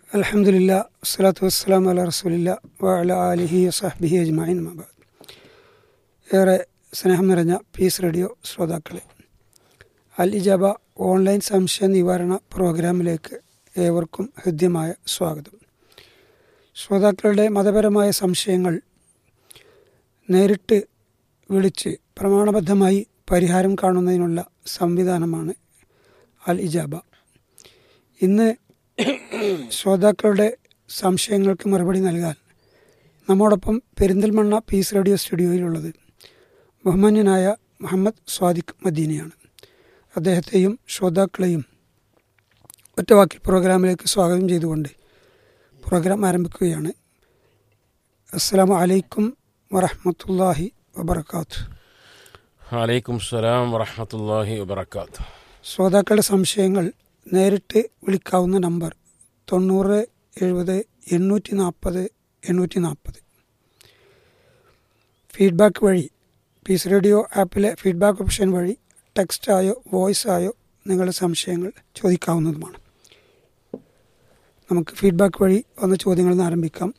അലഹമുല്ല വസ്സലാത്തു വസ്സലാം അല റസൂലില്ല വഅല ആലിഹി വസഹ്ബിഹി അജ്മഈൻ മബാദ് ഏറെ സ്നേഹം നിറഞ്ഞ പീസ് റേഡിയോ ശ്രോതാക്കളെ അൽ ഇജാബ ഓൺലൈൻ സംശയ നിവാരണ പ്രോഗ്രാമിലേക്ക് ഏവർക്കും ഹൃദ്യമായ സ്വാഗതം ശ്രോതാക്കളുടെ മതപരമായ സംശയങ്ങൾ നേരിട്ട് വിളിച്ച് പ്രമാണബദ്ധമായി പരിഹാരം കാണുന്നതിനുള്ള സംവിധാനമാണ് അൽ ഇജാബ ഇന്ന് ശ്രോതാക്കളുടെ സംശയങ്ങൾക്ക് മറുപടി നൽകാൻ നമ്മോടൊപ്പം പെരിന്തൽമണ്ണ പീസ് റേഡിയോ സ്റ്റുഡിയോയിലുള്ളത് ബഹുമാന്യനായ മുഹമ്മദ് സ്വാദിഖ് മദീനയാണ് അദ്ദേഹത്തെയും ശ്രോതാക്കളെയും ഒറ്റവാക്കിൽ പ്രോഗ്രാമിലേക്ക് സ്വാഗതം ചെയ്തുകൊണ്ട് പ്രോഗ്രാം ആരംഭിക്കുകയാണ് അസ്സാം വലൈക്കും വറഹമത്തല്ലാഹി വബർക്കാത്തു വലൈക്കും സ്സലാം വറഹമത്തല്ലാഹി വബർക്കാത്തു ശ്രോതാക്കളുടെ സംശയങ്ങൾ നേരിട്ട് വിളിക്കാവുന്ന നമ്പർ തൊണ്ണൂറ് എഴുപത് എണ്ണൂറ്റി നാൽപ്പത് എണ്ണൂറ്റി നാൽപ്പത് ഫീഡ്ബാക്ക് വഴി പീസ് റേഡിയോ ആപ്പിലെ ഫീഡ്ബാക്ക് ഓപ്ഷൻ വഴി ടെക്സ്റ്റായോ വോയിസ് ആയോ നിങ്ങളുടെ സംശയങ്ങൾ ചോദിക്കാവുന്നതുമാണ് നമുക്ക് ഫീഡ്ബാക്ക് വഴി വന്ന ചോദ്യങ്ങളിൽ നിന്ന് ആരംഭിക്കാം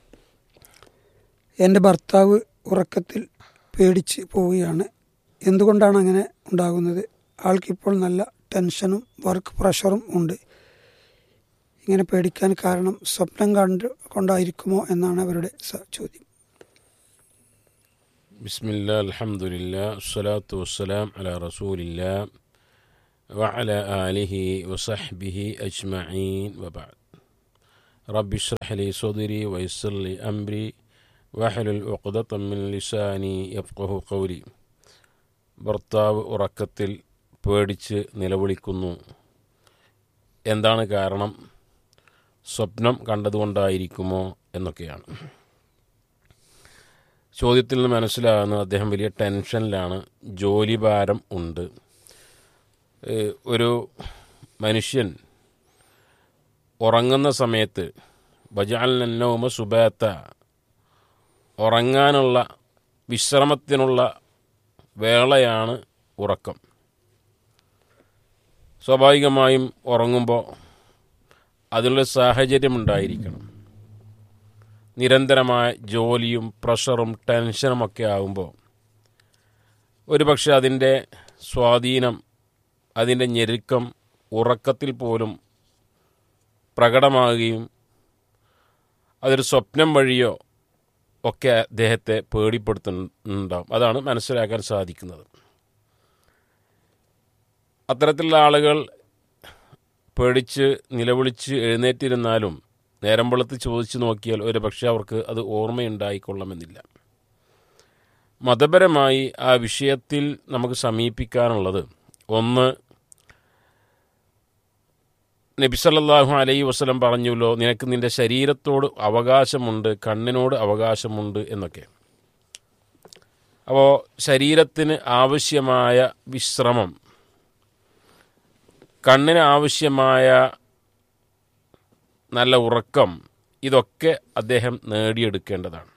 എൻ്റെ ഭർത്താവ് ഉറക്കത്തിൽ പേടിച്ച് പോവുകയാണ് എന്തുകൊണ്ടാണ് അങ്ങനെ ഉണ്ടാകുന്നത് ആൾക്കിപ്പോൾ നല്ല ടെൻഷനും വർക്ക് പ്രഷറും ഉണ്ട് ഇങ്ങനെ പേടിക്കാൻ കാരണം സ്വപ്നം കണ്ട് കൊണ്ടായിരിക്കുമോ എന്നാണ് അവരുടെ സ- ചോദ്യം ബിസ്മില്ലാ അൽഹംദുലില്ലാ അസ്സലാത്തു വസ്സലാം അലാ റസൂലില്ലാ വഅല ആലിഹി വസഹ്ബിഹി അജ്മഈൻ വബഅദ് റബ്ബി ഇശ്റഹ് ലി സ്വദ്രി വയസ്സിർ ലി അംരി വഹലുൽ ഉഖ്ദത മിൻ ലിസാനി യഫ്ഖഹു ഖൗലി ഭർത്താവ് ഉറക്കത്തിൽ പേടിച്ച് നിലവിളിക്കുന്നു എന്താണ് കാരണം സ്വപ്നം കണ്ടതുകൊണ്ടായിരിക്കുമോ എന്നൊക്കെയാണ് ചോദ്യത്തിൽ നിന്ന് മനസ്സിലാകുന്നത് അദ്ദേഹം വലിയ ടെൻഷനിലാണ് ജോലിഭാരം ഉണ്ട് ഏഹ് ഒരു മനുഷ്യൻ ഉറങ്ങുന്ന സമയത്ത് ബജാലിനോമ സുബാത്ത ഉറങ്ങാനുള്ള വിശ്രമത്തിനുള്ള വേളയാണ് ഉറക്കം സ്വാഭാവികമായും ഉറങ്ങുമ്പോൾ അതിനുള്ള സാഹചര്യം ഉണ്ടായിരിക്കണം നിരന്തരമായ ജോലിയും പ്രഷറും ടെൻഷനുമൊക്കെ ആകുമ്പോൾ ഒരുപക്ഷെ അതിൻ്റെ സ്വാധീനം അതിൻ്റെ ഞെരുക്കം ഉറക്കത്തിൽ പോലും പ്രകടമാകുകയും അതൊരു സ്വപ്നം വഴിയോ ഒക്കെ അദ്ദേഹത്തെ പേടിപ്പെടുത്തുന്നുണ്ടാവും അതാണ് മനസ്സിലാക്കാൻ സാധിക്കുന്നത് അത്തരത്തിലുള്ള ആളുകൾ പേടിച്ച് നിലവിളിച്ച് എഴുന്നേറ്റിരുന്നാലും നേരം വെളുത്ത് ചോദിച്ചു നോക്കിയാൽ ഒരു പക്ഷേ അവർക്ക് അത് ഓർമ്മയുണ്ടായിക്കൊള്ളണമെന്നില്ല മതപരമായി ആ വിഷയത്തിൽ നമുക്ക് സമീപിക്കാനുള്ളത് ഒന്ന് നബിസല്ലാഹു അലൈ വസ്ലം പറഞ്ഞല്ലോ നിനക്ക് നിന്റെ ശരീരത്തോട് അവകാശമുണ്ട് കണ്ണിനോട് അവകാശമുണ്ട് എന്നൊക്കെ അപ്പോൾ ശരീരത്തിന് ആവശ്യമായ വിശ്രമം കണ്ണിന് ആവശ്യമായ നല്ല ഉറക്കം ഇതൊക്കെ അദ്ദേഹം നേടിയെടുക്കേണ്ടതാണ്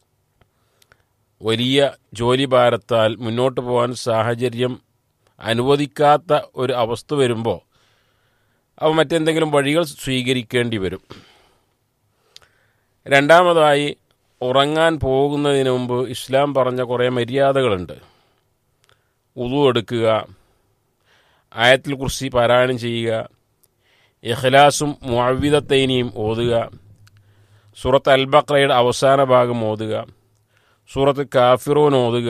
വലിയ ജോലി ഭാരത്താൽ മുന്നോട്ട് പോകാൻ സാഹചര്യം അനുവദിക്കാത്ത ഒരു അവസ്ഥ വരുമ്പോൾ അവ മറ്റെന്തെങ്കിലും വഴികൾ സ്വീകരിക്കേണ്ടി വരും രണ്ടാമതായി ഉറങ്ങാൻ പോകുന്നതിന് മുമ്പ് ഇസ്ലാം പറഞ്ഞ കുറേ മര്യാദകളുണ്ട് ഉതു എടുക്കുക ആയത്തിൽ കുറിച്ച് പാരായണം ചെയ്യുക ഇഖ്ലാസും മുഅവിദത്തൈനിയും ഓതുക സൂറത്ത് അൽബക്രയുടെ അവസാന ഭാഗം ഓതുക സൂറത്ത് കാഫിറൂൻ ഓതുക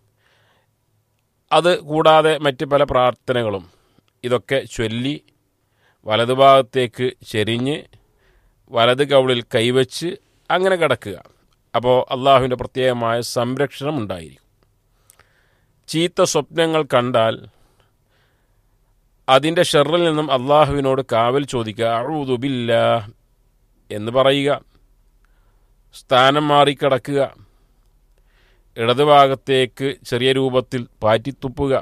അത് കൂടാതെ മറ്റ് പല പ്രാർത്ഥനകളും ഇതൊക്കെ ചൊല്ലി വലതുഭാഗത്തേക്ക് ചെരിഞ്ഞ് വലത് കവിളിൽ കൈവച്ച് അങ്ങനെ കിടക്കുക അപ്പോൾ അള്ളാഹുവിൻ്റെ പ്രത്യേകമായ സംരക്ഷണം ഉണ്ടായിരിക്കും ചീത്ത സ്വപ്നങ്ങൾ കണ്ടാൽ അതിൻ്റെ ഷെറിൽ നിന്നും അള്ളാഹുവിനോട് കാവൽ ചോദിക്കുക അഴുതുബില്ല എന്ന് പറയുക സ്ഥാനം മാറിക്കിടക്കുക ഇടതുഭാഗത്തേക്ക് ചെറിയ രൂപത്തിൽ പാറ്റിത്തുപ്പുക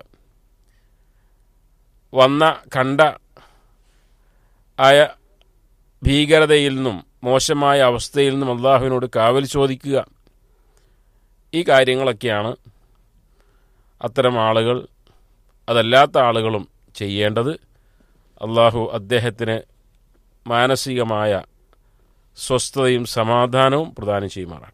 വന്ന കണ്ട ആയ ഭീകരതയിൽ നിന്നും മോശമായ അവസ്ഥയിൽ നിന്നും അള്ളാഹുവിനോട് കാവൽ ചോദിക്കുക ഈ കാര്യങ്ങളൊക്കെയാണ് അത്തരം ആളുകൾ അതല്ലാത്ത ആളുകളും ചെയ്യേണ്ടത് അള്ളാഹു അദ്ദേഹത്തിന് മാനസികമായ സ്വസ്ഥതയും സമാധാനവും പ്രദാനം ചെയ്യുമാറാട്ടെ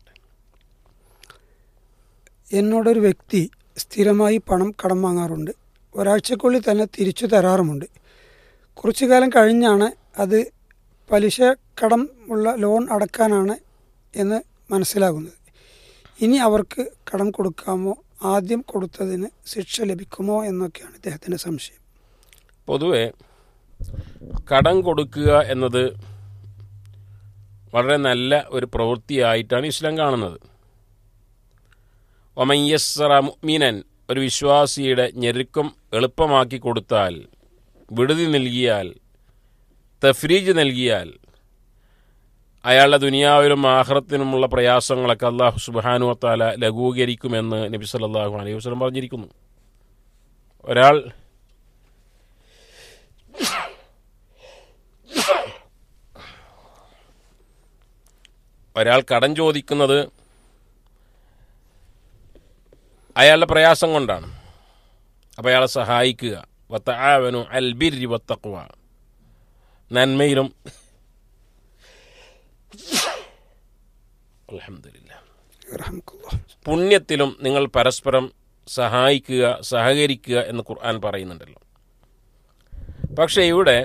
എന്നോടൊരു വ്യക്തി സ്ഥിരമായി പണം കടം വാങ്ങാറുണ്ട് ഒരാഴ്ചക്കുള്ളിൽ തന്നെ തിരിച്ചു തരാറുമുണ്ട് കുറച്ചു കാലം കഴിഞ്ഞാണ് അത് പലിശ കടം ഉള്ള ലോൺ അടക്കാനാണ് എന്ന് മനസ്സിലാകുന്നത് ഇനി അവർക്ക് കടം കൊടുക്കാമോ ആദ്യം കൊടുത്തതിന് ശിക്ഷ ലഭിക്കുമോ എന്നൊക്കെയാണ് ഇദ്ദേഹത്തിൻ്റെ സംശയം പൊതുവെ കടം കൊടുക്കുക എന്നത് വളരെ നല്ല ഒരു പ്രവൃത്തിയായിട്ടാണ് ഇസ്ലാം കാണുന്നത് ഒമയ്യസ്സറ മുഅ്മിനൻ ഒരു വിശ്വാസിയുടെ ഞെരുക്കം എളുപ്പമാക്കി കൊടുത്താൽ വിടുതി നൽകിയാൽ തഫ്രീജ് നൽകിയാൽ അയാളുടെ ദുനിയാവിലും ആഹ്റത്തിനുമുള്ള പ്രയാസങ്ങളൊക്കെ അള്ളാഹു സുബാനു താല ലഘൂകരിക്കുമെന്ന് നബി സല്ലല്ലാഹു അലൈഹി വസല്ലം പറഞ്ഞിരിക്കുന്നു ഒരാൾ ഒരാൾ കടം ചോദിക്കുന്നത് അയാളുടെ പ്രയാസം കൊണ്ടാണ് അപ്പോൾ അയാളെ സഹായിക്കുക വത്തആവനു അൽ ബിരി വത്തഖ്വ നന്മയിലും അൽഹംദുലില്ലാ റഹ്മത്തുള്ളാഹ്. പുണ്യത്തിലും നിങ്ങൾ പരസ്പരം സഹായിക്കുക സഹകരിക്കുക എന്ന് ഖുർആൻ പറയുന്നുണ്ടല്ലോ പക്ഷേ ഇവിടെ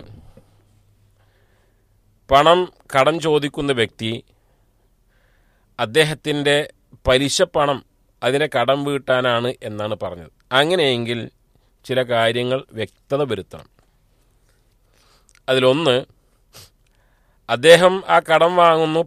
പണം കടം ചോദിക്കുന്ന വ്യക്തി അദ്ദേഹത്തിൻ്റെ പലിശ പണം അതിനെ കടം വീട്ടാനാണ് എന്നാണ് പറഞ്ഞത് അങ്ങനെയെങ്കിൽ ചില കാര്യങ്ങൾ വ്യക്തത വരുത്തണം അതിലൊന്ന് അദ്ദേഹം ആ കടം വാങ്ങുന്നു